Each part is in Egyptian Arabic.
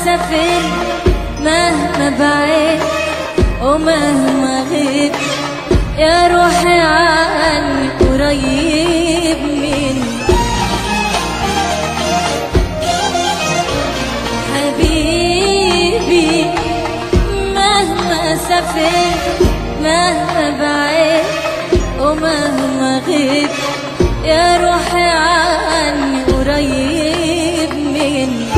سافرت مهما بعيد ومهما غيب يا روحي عني قريب مني حبيبي مهما سافرت مهما بعيد ومهما غيب يا روحي عني قريب مني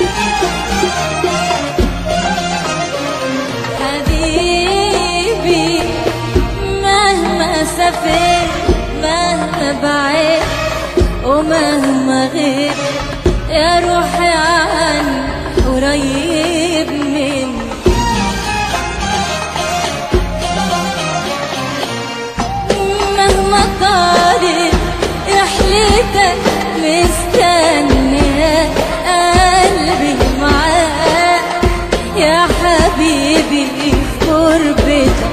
حبيبي مهما سافرت مهما بعيد ومهما غيب يا روحي عني قريب مني مهما طالت رحلتك مستنية قلبي معاك يا حبيبي في قربتك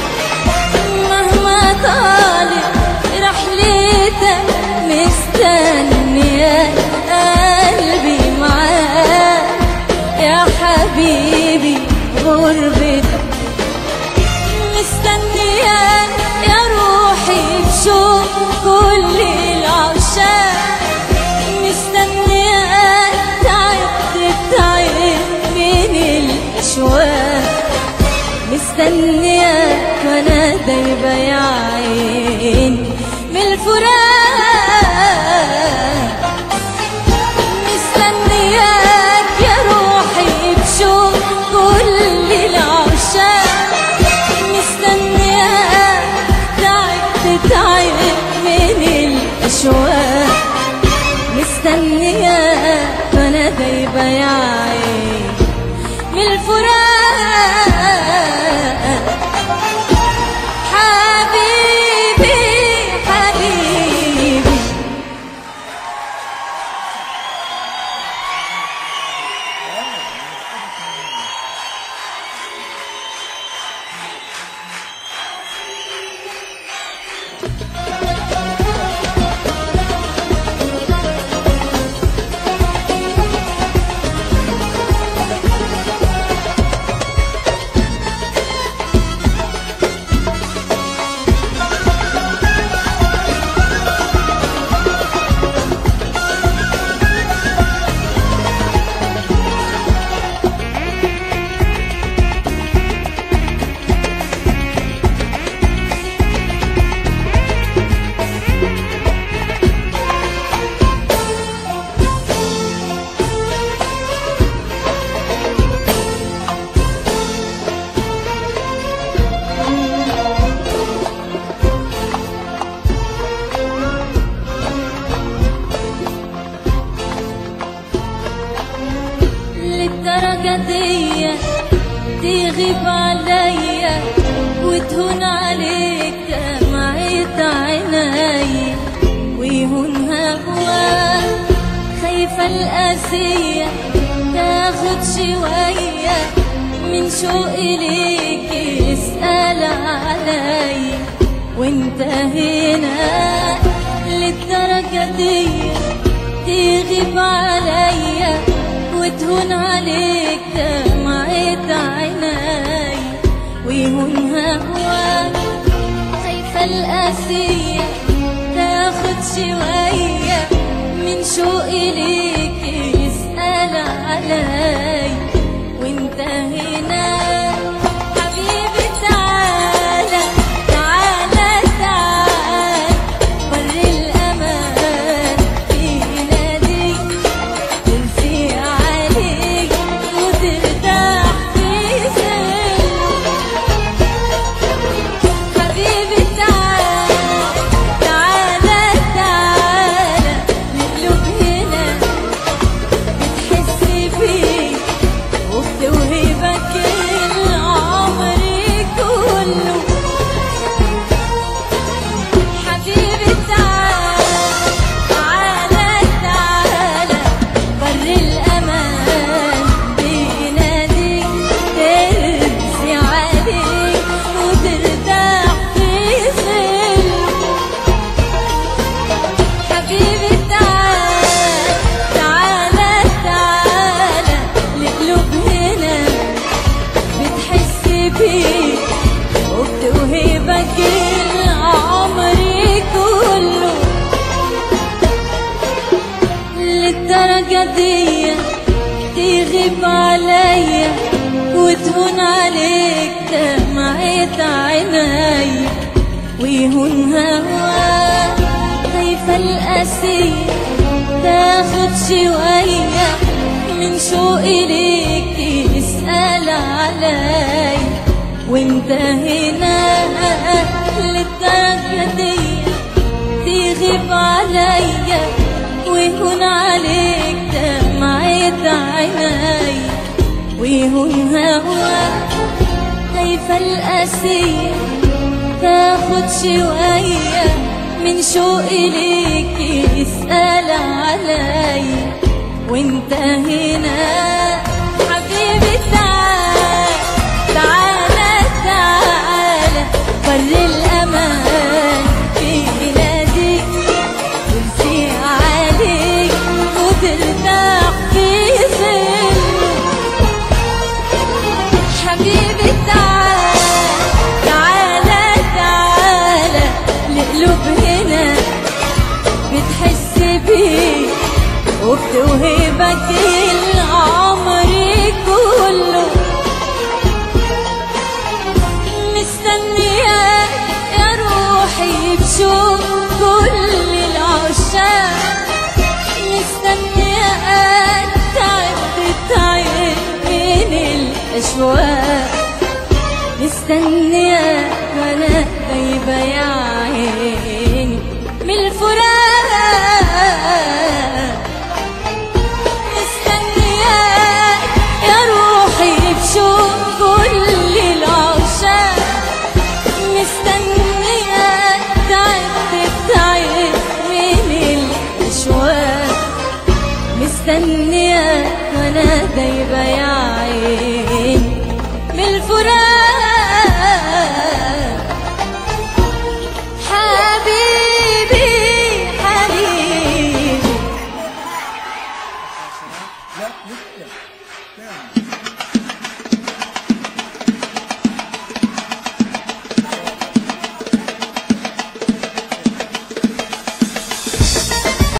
مهما طالت رحلتك مستنية قلبي معاك يا حبيبي غربتك مستنياك يا روحي بشوق كل العشاق مستنياك تعبت تعب من الأشواق مستنياك وانا دايبة يا عيني من الفراق مستنياك يا روحي بشوق كل العشاق مستنياك تعبت تعب من الأشواق مستنياك وانا دايبة يا عيني من الفراق حبيبي حبيبي للدرجة دي تغيب عليا وتهون عليك دمعة عيني ويهون هواك خايفة القاسية تاخد شوية من شوقي ليك اسأل عليا وانت هنا للدرجة دي تغيب عليا وتهون عليك دمعة عيني ويهون هواك خايفة القاسية تاخد شوية من شوقي ليك يسأل علي وانت هنا حبيبي تعالى تعالى تعالى بر الأمان في ناديك تنسي عليك وترتاح في سلم حبيبي تعالى تعالى تعالى نقلب هنا بتحس فيه وبتوهبك بيك وبتوهبك العمر كله للدرجة دي تغيب عليا وتهون عليك دمعة عيني ويهون هواك خايفة القاسية تاخد شوية من شوقي ليك تسأل علي وانت هنا للدرجة دي تغيب عليا ويهون عليك دمعة عيني ويهون هواك خايفة القاسية تاخد شوية من شوقي ليك يسأل علي وانت هنا حبيبي تعال تعال تعال بر الأمان في بلادي ترسي عليك وترتاح في ظله حبيبي تعال تعال تعال القلوب هنا بتحس بيه وبتوهبك العمر كله مستنياك يا روحي بشوق كل العشاق مستنياك تعب تعب من الأشواق مستنياك وانا غايبة يا عيني من الفراق مستنياك يا روحي بشوق كل العشاق مستنياك تعبت تعب من الأشواق مستنياك وانا دايبة يا عيني من الفراق حبيبي حبيبي لا لسه تاني